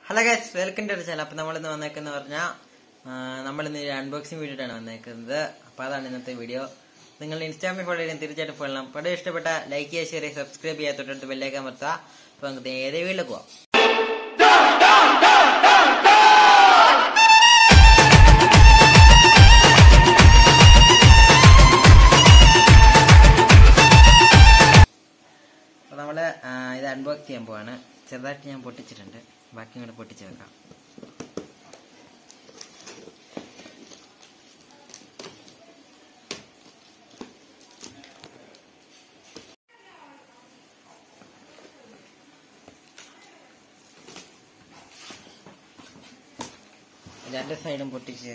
hello guys welcome to channel അപ്പൊ നമ്മളിന്ന് വന്നേക്കെന്ന് പറഞ്ഞാൽ നമ്മളിന്ന് ഒരു അൺബോക്സിംഗ് വീഡിയോ ആണ് വന്നേക്കുന്നത് അപ്പൊ അതാണ് ഇന്നത്തെ വീഡിയോ നിങ്ങൾ ഇൻസ്റ്റാഗ്രാമിൽ ഫോളോ ചെയ്യാൻ തീർച്ചയായിട്ടും ഫോളോ ചെയ്യണം പടം ഇഷ്ടപ്പെട്ട ലൈക്ക് ചെയ്യുക ഷെയർ ചെയ്യുക സബ്സ്ക്രൈബ് ചെയ്യാൻ തൊട്ടടുത്ത് ബെല്ലേക്കാൻ മറത്താ അപ്പൊ നമുക്ക് നേരെ വീട്ടിലേക്ക് പോവാം അപ്പൊ നമ്മള് ആ, ഇത് അൺബോക്സ് ചെയ്യാൻ പോവാണ് ചെറുതായിട്ട് ഞാൻ പൊട്ടിച്ചിട്ടുണ്ട് ബാക്കി കൂടെ പൊട്ടിച്ച് വെക്കാം രണ്ട് സൈഡും പൊട്ടിച്ച്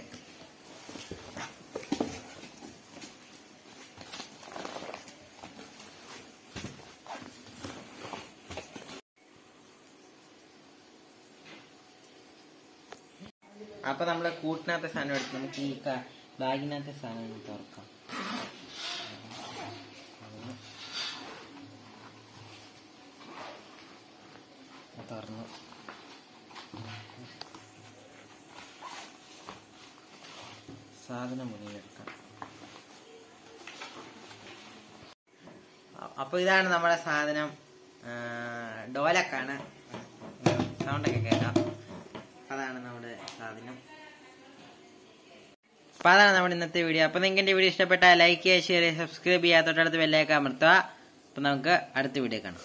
അപ്പൊ നമ്മള് കൂട്ടിനകത്തെ സാധനം എടുത്ത് നമുക്ക് ഈ ക- ബാഗിനകത്തെ സാധനം തുറക്കാം തുറന്നു സാധനം മുന്നിലെടുക്കാം അ- അപ്പൊ ഇതാണ് നമ്മുടെ സാധനം ആ, ഡോലക്കാണ് സൗണ്ടൊക്കെ കേൾക്കാം അതാണ് നമ്മുടെ സാധനം അപ്പൊ അതാണ് നമ്മുടെ ഇന്നത്തെ വീഡിയോ അപ്പൊ നിങ്ങൾക്ക് എന്റെ വീഡിയോ ഇഷ്ടപ്പെട്ടാൽ ലൈക്ക് ചെയ്യുക ഷെയർ ചെയ്യുക സബ്സ്ക്രൈബ് ചെയ്യുക തൊട്ടടുത്ത് ബെല്ലേക്ക് അമർത്തുക അപ്പൊ നമുക്ക് അടുത്ത വീഡിയോ കാണാം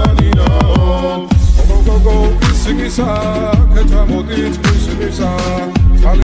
Go go go, sing it, ketamo dit, sing it,